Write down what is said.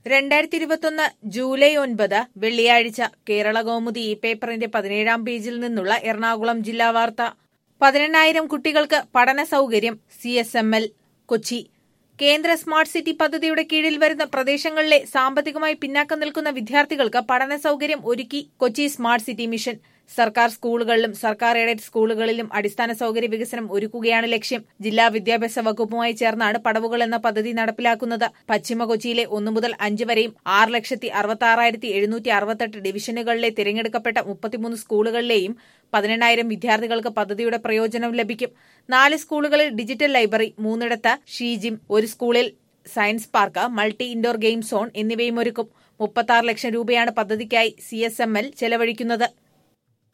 രണ്ടായിരത്തി ഇരുപത്തൊന്ന് ജൂലൈ ഒൻപത് വെള്ളിയാഴ്ച കേരള കൗമുദി ഈ പേപ്പറിന്റെ പതിനേഴാം പേജിൽ നിന്നുള്ള എറണാകുളം ജില്ലാ വാർത്ത പതിനെണ്ണായിരം കുട്ടികൾക്ക് പഠന സൗകര്യം C S M L Kochi കേന്ദ്ര സ്മാർട്ട് സിറ്റി പദ്ധതിയുടെ കീഴിൽ വരുന്ന പ്രദേശങ്ങളിലെ സാമ്പത്തികമായി പിന്നാക്കം നിൽക്കുന്ന വിദ്യാർത്ഥികൾക്ക് പഠന സൗകര്യം ഒരുക്കി കൊച്ചി സ്മാർട്ട് സിറ്റി മിഷൻ സർക്കാർ സ്കൂളുകളിലും സർക്കാർ എയ്ഡഡ് സ്കൂളുകളിലും അടിസ്ഥാന സൗകര്യ വികസനം ഒരുക്കുകയാണ് ലക്ഷ്യം ജില്ലാ വിദ്യാഭ്യാസ വകുപ്പുമായി ചേർന്നാണ് പടവുകൾ എന്ന പദ്ധതി നടപ്പിലാക്കുന്നത് പശ്ചിമ കൊച്ചിയിലെ ഒന്നു മുതൽ അഞ്ച് വരെയും ആറ് ലക്ഷത്തി അറുപത്തി ആറായിരത്തി എഴുന്നൂറ്റി അറുപത്തെട്ട് ഡിവിഷനുകളിലെ തിരഞ്ഞെടുക്കപ്പെട്ട മുപ്പത്തിമൂന്ന് സ്കൂളുകളിലെയും പതിനെണ്ണായിരം വിദ്യാർത്ഥികൾക്ക് പദ്ധതിയുടെ പ്രയോജനം ലഭിക്കും നാല് സ്കൂളുകളിൽ ഡിജിറ്റൽ ലൈബ്രറി മൂന്നിടത്ത് ഷീജിം ഒരു സ്കൂളിൽ science park multi indoor game zone എന്നിവയും ഒരുക്കും മുപ്പത്തി ലക്ഷം രൂപയാണ് പദ്ധതിക്കായി സി എസ് എം എൽ ചെലവഴിക്കുന്നത്